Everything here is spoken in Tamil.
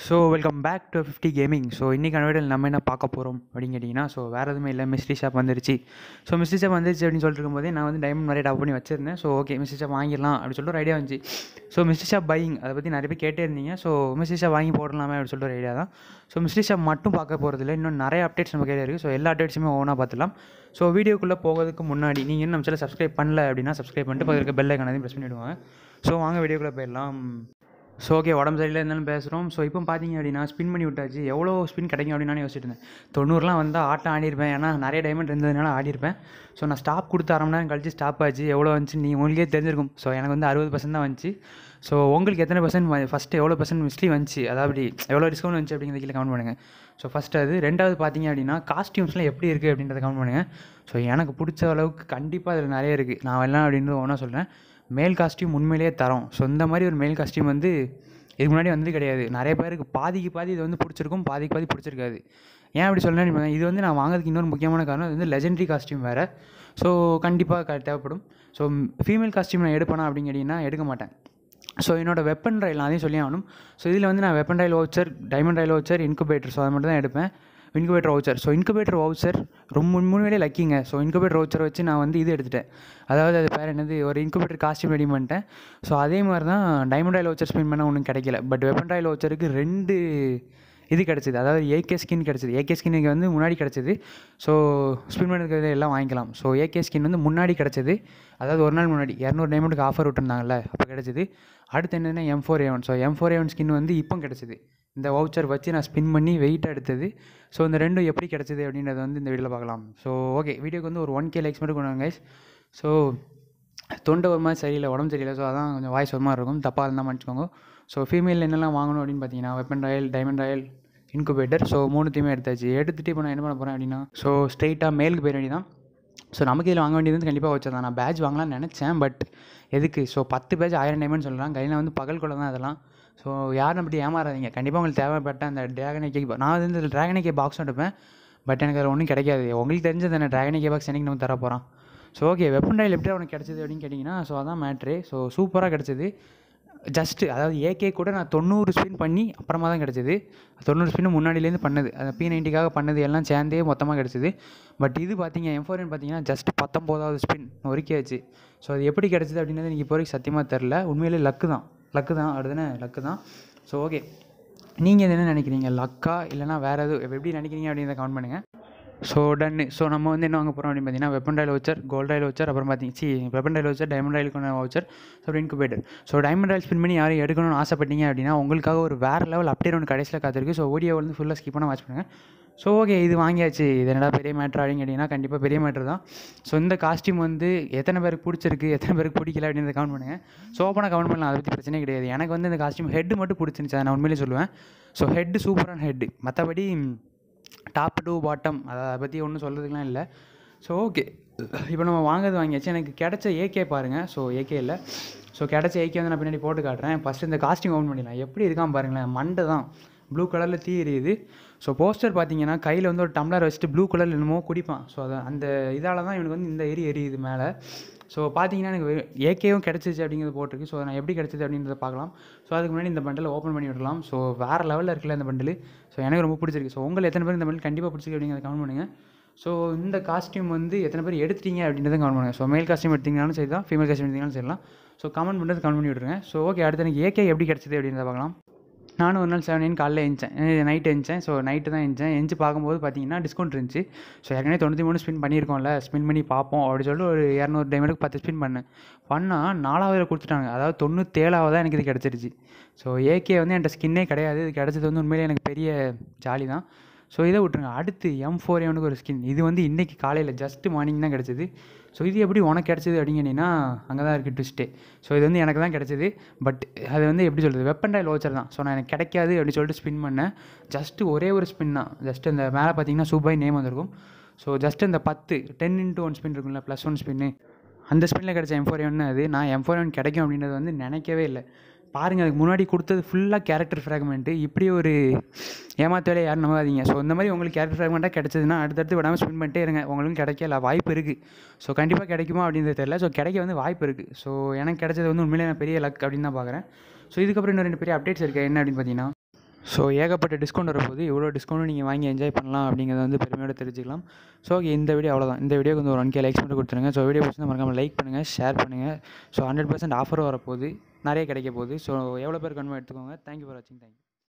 so welcome back to fifty gaming so இன்றைக்கான வீடியோவில் நம்ம என்ன பார்க்க போகிறோம் அப்படின்னு கேட்டிங்கன்னா ஸோ வேறு எதுவுமே இல்லை மிஸ்ட்ரி ஷாப் வந்துருச்சு ஸோ மிஸ்ட்ரி ஷாப் வந்துருச்சு அப்படின்னு சொல்லிட்டு இருக்கும்போதே நான் வந்து டைமண்ட் நிறைய டாப் பண்ணி வச்சிருந்தேன் ஸோ ஓகே மிஸ்ட்ரி ஷாப் வாங்கிடலாம் அப்படின்னு சொல்லிட்டு ஒரு ஐடியா வந்துச்சு ஸோ மிஸ்ட்ரி ஷாப் பையிங் அதை பற்றி நிறைய பேர் கேட்டே இருந்தீங்க ஸோ மிஸ்ட்ரி ஷாப் வாங்கி போடலாமே அப்படின்னு சொல்லிட்டு ஒரு ஐடியா தான் ஸோ மிஸ்ட்ரி ஷாப் மட்டும் பார்க்க போகிறதில்ல இன்னும் நிறைய அப்டேட்ஸ் நம்ம கையில் இருக்குது ஸோ எல்லா அப்டேட்ஸுமே ஒவ்வொன்றா பார்த்துலாம் ஸோ வீடியோக்குள்ளே போகிறதுக்கு முன்னாடி நீங்கள் இன்னும் நம்ம சேனல் சப்ஸ்கிரைப் பண்ணல அப்படின்னா சப்ஸ்கிரைப் பண்ணிட்டு பக்கத்தில் இருக்க பெல் ஐக்கானதையும் ப்ரெஸ் பண்ணிவிடுவாங்க ஸோ வாங்க வீடியோக்குள்ளே போயிடலாம் ஸோ ஓகே உடம்பு சரியில்லை இருந்தாலும் பேசுகிறோம் ஸோ இப்போ பார்த்தீங்க அப்படின்னா ஸ்பின் பண்ணி விட்டாச்சு எவ்வளோ ஸ்பின் கிடைக்கும் அப்படின்னு நான் யோசிச்சுட்டு இருந்தேன் தொண்ணூறுலாம் வந்தால் ஆட்டம் ஆடிருப்பேன் ஏன்னா நிறைய டைமண்ட் இருந்ததுனால ஆடிருப்பேன் ஸோ நான் ஸ்டாப் கொடுத்து அரை மணி நேரம் கழிச்சு ஸ்டாப் ஆச்சு எவ்வளோ வந்துச்சு நீ உங்களுக்கே தெரிஞ்சிருக்கும் ஸோ எனக்கு வந்து அறுபது பர்சன்ட் தான் வந்துச்சு ஸோ உங்களுக்கு எத்தனை பர்சன்ட் ஃபஸ்ட்டு எவ்வளோ பர்சன்ட் மிஸ்லி வந்துச்சு அதாவது எவ்வளோ டிஸ்கவுண்ட் வந்துச்சு அப்படிங்கிறத கீழே கமெண்ட் பண்ணுங்கள் ஸோ ஃபஸ்ட்டு அது ரெண்டாவது பார்த்தீங்க அப்படின்னா காஸ்டியூம்ஸ்லாம் எப்படி இருக்குது அப்படின்றத கமெண்ட் பண்ணுங்கள் ஸோ எனக்கு பிடிச்ச அளவுக்கு கண்டிப்பாக அதில் நிறைய இருக்குது நான் எல்லாம் அப்படின்றது ஒன்றா சொல்கிறேன் மேல் காஸ்டியூம் உண்மையிலேயே தரோம் ஸோ இந்த மாதிரி ஒரு மேல் காஸ்டியூம் வந்து இதுக்கு முன்னாடி வந்து கிடையாது நிறைய பேருக்கு பாதிக்கு பாதி இது வந்து பிடிச்சிருக்கும் பாதிக்கு பாதி பிடிச்சிருக்காது ஏன் அப்படி சொல்லணும் இது வந்து நான் வாங்குறதுக்கு இன்னொரு முக்கியமான காரணம் இது வந்து லெஜெண்டரி காஸ்டியூம் வேறு ஸோ கண்டிப்பாக க தேவைப்படும் ஸோ ஃபீமேல் காஸ்டியூம் நான் எடுப்பேனா அப்படின்னு கேட்டிங்கன்னா எடுக்க மாட்டேன் ஸோ என்னோடய வெப்பன் ரயில் அதையும் சொல்லி ஆகணும் ஸோ இதில் வந்து நான் weapon royale voucher diamond royale voucher incubator so அதை மட்டும் தான் எடுப்பேன் incubator voucher so incubator voucher ரொம்ப உண்மையிலே லக்கிங்க ஸோ இன்குபேட்டர் வவுச்சர் வச்சு நான் வந்து இது எடுத்துட்டேன் அதாவது அது பேர் என்னது ஒரு இன்குபேட்டர் காஸ்டியூம் ரெடி பண்ணிட்டேன் ஸோ அதே மாதிரி தான் டைமண்ட் ராயல் வவுச்சர் ஸ்பின் பண்ண ஒன்றும் கிடைக்கல பட் வெப்பன் ராயல் வவுச்சருக்கு ரெண்டு இது கிடச்சிது அதாவது ஏகே ஸ்கின் கிடச்சிது ஏகே ஸ்கின்னுக்கு வந்து முன்னாடி கிடச்சிது ஸோ ஸ்பின் பண்ணுறது எல்லாம் வாங்கிக்கலாம் ஸோ ஏகே ஸ்கின் வந்து முன்னாடி கிடச்சிது அதாவது ஒரு நாள் முன்னாடி இரநூறு டைமண்டுக்கு ஆஃபர் விட்டுருந்தாங்கல்ல அப்போ கிடச்சிது அடுத்து என்னென்னா M four A one so M four A one skin வந்து இப்போ கிடச்சிது இந்த வவுச்சர் வச்சு நான் ஸ்பின் பண்ணி வெயிட் எடுத்தது ஸோ இந்த ரெண்டும் எப்படி கிடச்சிது அப்படின்றத வந்து இந்த வீடியோவில் பார்க்கலாம் ஸோ ஓகே வீடியோக்கு வந்து ஒரு ஒன் கே லைக்ஸ் மட்டும் கொண்டு வாங்க கைஸ் ஸோ தொண்டை ஒரு மாதிரி சரியில்லை உடம்பு சரியில்லை ஸோ அதான் கொஞ்சம் வாய்ஸ் ஒரு மாதிரி இருக்கும் தப்பாக இருந்தால் மன்னிச்சுக்கோங்க ஸோ ஃபீமேல் என்னெல்லாம் வாங்கணும் அப்படின்னு பார்த்தீங்கன்னா weapon royale diamond royale incubator so மூணுத்தையுமே எடுத்தாச்சு எடுத்துகிட்டு இப்போ நான் என்ன பண்ண போகிறேன் அப்படின்னா ஸோ ஸ்ட்ரெயிட்டாக மேலுக்கு போயிட வேண்டியதான் ஸோ நமக்கு இதில் வாங்க வேண்டியது வந்து கண்டிப்பாக வச்சதான் நான் பேட்ச் வாங்கலாம்னு நினச்சேன் பட் எதுக்கு ஸோ பத்து பேட்ச் ஆயிரம் டைமண்ட் சொல்லலாம் கையில் வந்து பகல் கூட தான் அதெல்லாம் ஸோ யாரும் அப்படி ஏமாறாதீங்க கண்டிப்பாக உங்களுக்கு தேவைப்பட்ட அந்த ட்ராகனை நான் வந்து இந்த ட்ராகனை கே பாக்ஸ் எடுப்பேன் பட் எனக்கு அதில் ஒன்றும் கிடைக்காது உங்களுக்கு தெரிஞ்சது என்ன ட்ராகனை கே பாக்ஸ் எனக்கு நம்ம தர போகிறான் ஸோ ஓகே வெப்பன் ராயில் எப்படி அவனுக்கு கிடச்சிது அப்படின்னு கேட்டிங்கன்னா ஸோ அதான் மேட்ரு ஸோ சூப்பராக கிடச்சிது ஜஸ்ட்டு அதாவது ஏகே கூட நான் தொண்ணூறு ஸ்பின் பண்ணி அப்புறமா தான் கிடச்சிது தொண்ணூறு ஸ்பின் முன்னாடியிலேருந்து பண்ணது அந்த பி நைன்ட்டிக்காக பண்ணது எல்லாம் சேர்ந்தே மொத்தமாக கிடச்சிது பட் இது பார்த்தீங்க எம் ஃபோர்னு பார்த்தீங்கன்னா ஜஸ்ட் பத்தொம்போதாவது ஸ்பின் ஒருக்கியாச்சு ஸோ அது எப்படி கிடச்சிது அப்படின்றது எனக்கு இப்போ வரைக்கும் சத்தியமாக தெரில உண்மையிலே லக்கு தான் லக்கு தான் அடுத்தானே லக்கு தான் ஸோ ஓகே நீங்கள் இது என்ன நினைக்கிறீங்க லக்கா இல்லைனா வேறு எதுவும் எப்படி நினைக்கிறீங்க அப்படின்றத கமெண்ட் பண்ணுங்கள் ஸோ டன்னு ஸோ நம்ம வந்து என்ன வாங்க போகிறோம் அப்படின்னு பார்த்தீங்கன்னா weapon royale voucher gold royale voucher அப்புறம் பார்த்தீங்க சி வெப்பன் ராயல் வச்சர் டைமண்ட் ராயலுக்கான voucher so incubator so diamond royale spin பண்ணி யாரும் எடுக்கணும்னு ஆசைப்பட்டீங்க அப்படின்னா உங்களுக்காக ஒரு வேறு லெவல் அப்டேட் ஒன்று கடைசியில் காத்திருக்கு ஸோ வீடியோ வந்து ஃபுல்லாக ஸ்கிப் பண்ண வாட்ச் பண்ணுங்கள் ஸோ ஓகே இது வாங்கியாச்சு இது என்னடா பெரிய மேட்ரு அப்படின்னு கேட்டிங்கன்னா கண்டிப்பாக பெரிய மேட்ரு தான் ஸோ இந்த காஸ்டியூம் வந்து எத்தனை பேருக்கு பிடிச்சிருக்கு எத்தனை பேருக்கு பிடிக்கல அப்படின்றத கமெண்ட் பண்ணுங்கள் ஸோ ஓப்பனாக கமெண்ட் பண்ணலாம் அதை பற்றி பிரச்சனையே கிடையாது எனக்கு வந்து இந்த காஸ்டியூம் ஹெட் மட்டும் பிடிச்சிருந்துச்சு அதை நான் உண்மையிலே சொல்லுவேன் ஸோ ஹெட்டு சூப்பரான ஹெட்டு மற்றபடி டாப் டு பாட்டம் அதை பற்றி ஒன்றும் சொல்கிறதுக்குலாம் இல்லை ஸோ ஓகே இப்போ நம்ம வாங்குறது வாங்கியாச்சு எனக்கு கிடச்ச ஏகே பாருங்கள் ஸோ ஏகே இல்லை ஸோ கிடச்ச ஏகே வந்து நான் பின்னாடி போட்டு காட்டுறேன் ஃபஸ்ட்டு இந்த காஸ்டியூம் ஓன் பண்ணிடலாம் எப்படி இருக்கான் பாருங்களேன் மண்டை தான் ப்ளூ கலரில் தீ எரியுது ஸோ போஸ்டர் பார்த்தீங்கன்னா கையில் வந்து ஒரு டம்ளர் வச்சுட்டு ப்ளூ கலரில் என்னமோ குடிப்பான் ஸோ அதை அந்த இதால் தான் இவனுக்கு வந்து இந்த எரி எரியுது மேலே ஸோ பார்த்தீங்கன்னா எனக்கு ஏகேவும் கிடச்சிச்சு அப்படிங்கிறது போட்டிருக்கு ஸோ நான் எப்படி கிடச்சிது அப்படின்றத பார்க்கலாம் ஸோ அதுக்கு முன்னாடி இந்த பண்டில் ஓப்பன் பண்ணி விடலாம் ஸோ வேறு லெவலில் இருக்குல்ல இந்த பண்டில் ஸோ எனக்கு ரொம்ப பிடிச்சிருக்கு ஸோ உங்களை எத்தனை பேர் இந்த பண்டில் கண்டிப்பாக பிடிச்சிருக்கு அப்படிங்கிறத கமெண்ட் பண்ணுங்கள் ஸோ இந்த காஸ்டியூம் வந்து எத்தனை பேர் எடுத்துட்டீங்க அப்படின்றத கமெண்ட் பண்ணுங்கள் ஸோ மேல் காஸ்டியூம் எடுத்தீங்கனாலும் சரி தான் ஃபீமேல் காஸ்டியூம் எடுத்தீங்கனாலும் சரிலாம் ஸோ கமெண்ட் பண்ணுறது கமெண்ட் பண்ணி விட்ருங்க ஸோ ஓகே அடுத்து எனக்கு ஏகே எப்படி கிடச்சிது அப்படின்றத பார்க்கலாம் நானும் ஒரு நாள் செவன் நைன் காலையில் எழுந்தேன் நைட் எழுந்தேன் ஸோ நைட்டு தான் எழுந்தேன் எழுந்து பார்க்கும்போது பார்த்தீங்கன்னா டிஸ்கவுண்ட் இருந்துச்சு ஸோ ஏற்கனவே தொண்ணூற்றி மூணு ஸ்பின் பண்ணியிருக்கோம்ல ஸ்பின் பண்ணி பார்ப்போம் அப்படி சொல்லிட்டு ஒரு இரநூறு டைமண்டுக்கு பத்து ஸ்பின் பண்ணேன் பண்ணால் நாலாவதில் கொடுத்துட்டாங்க அதாவது தொண்ணூற்றேழாவதாக எனக்கு இது கிடச்சிருச்சு ஸோ ஏகே வந்து என்கிட்ட ஸ்கின்னே கிடையாது இது கிடச்சது வந்து உண்மையிலே எனக்கு பெரிய ஜாலி தான் ஸோ இதை விட்டுருங்க அடுத்து எம் ஃபோர் எவனுக்கு ஒரு ஸ்கின் இது வந்து இன்றைக்கி காலையில் ஜஸ்ட்டு மார்னிங் தான் கிடச்சிது ஸோ இது எப்படி உனக்கு கிடச்சிது அப்படிங்கன்னா அங்கே தான் இருக்குது ட்விஸ்ட்டே ஸோ இது வந்து எனக்கு தான் கிடச்சிது பட் அது வந்து எப்படி சொல்கிறது வெப்பன் ராயல் ஓச்சர் தான் ஸோ நான் எனக்கு கிடைக்காது அப்படின்னு சொல்லிட்டு ஸ்பின் பண்ணேன் ஜஸ்ட்டு ஒரே ஒரு ஸ்பின் தான் ஜஸ்ட் இந்த மேலே பார்த்தீங்கன்னா சூப்பாய் நேம் வந்திருக்கும் ஸோ ஜஸ்ட் இந்த பத்து டென் இன்ட்டு ஒன் ஸ்பின் இருக்கும்ல ப்ளஸ் ஒன் ஸ்பின்னு அந்த ஸ்பின்னில் கிடச்ச எம் ஃபோர் எவன் அது நான் எம் ஃபோர் எவன் கிடைக்கும் அப்படின்றது வந்து நினைக்கவே இல்லை பாருங்கள் அதுக்கு முன்னாடி கொடுத்தது ஃபுல்லாக கேரக்டர் ஃப்ராக்மெண்ட்டு இப்படி ஒரு ஏமாத்த வேலையை யாரும் நம்பாதீங்க ஸோ இந்த மாதிரி உங்களுக்கு கேரக்டர் ஃப்ராக்மெண்ட்டாக கிடச்சதுன்னா அடுத்தடுத்து விடாமல் ஸ்பின் பண்ணிட்டே இருங்க உங்களுக்கு கிடைக்கல வாய்ப்பு இருக்குது ஸோ கண்டிப்பாக கிடைக்குமா அப்படின்றது தெரியல ஸோ கிடைக்க வந்து வாய்ப்பு இருக்குது ஸோ எனக்கு கிடைச்சது வந்து உண்மையிலே நான் பெரிய லக் அப்படின்னு தான் பார்க்குறேன் ஸோ இதுக்கப்புறம் இன்னும் ரெண்டு பெரிய அப்டேட்ஸ் இருக்குது என்ன அப்படின்னு பார்த்தீங்கன்னா ஸோ ஏகப்பட்ட டிஸ்கவுண்ட் வரப்போகுது இவ்வளோ டிஸ்கவுண்ட் நீங்கள் வாங்கி என்ஜாய் பண்ணலாம் அப்படிங்கிறத வந்து பெருமையோட தெரிஞ்சுக்கலாம் ஸோ இந்த வீடியோ அவ்வளோதான் இந்த வீடியோக்கு வந்து ஒரு ஒன் கே லைக்ஸ் மட்டும் கொடுத்துருங்க ஸோ வீடியோ பிடிச்சிருந்தா மறக்காமல் லைக் பண்ணுங்கள் ஷேர் பண்ணுங்கள் ஸோ ஹண்ட்ரட் பர்சன்ட் ஆஃபரும் வரப்போகுது நிறைய கிடைக்க போகுது ஸோ எவ்வளோ பேர் கன்வெர்ட் எடுத்துக்கோங்க தேங்க்யூ ஃபார் வாட்சிங் தேங்க்யூ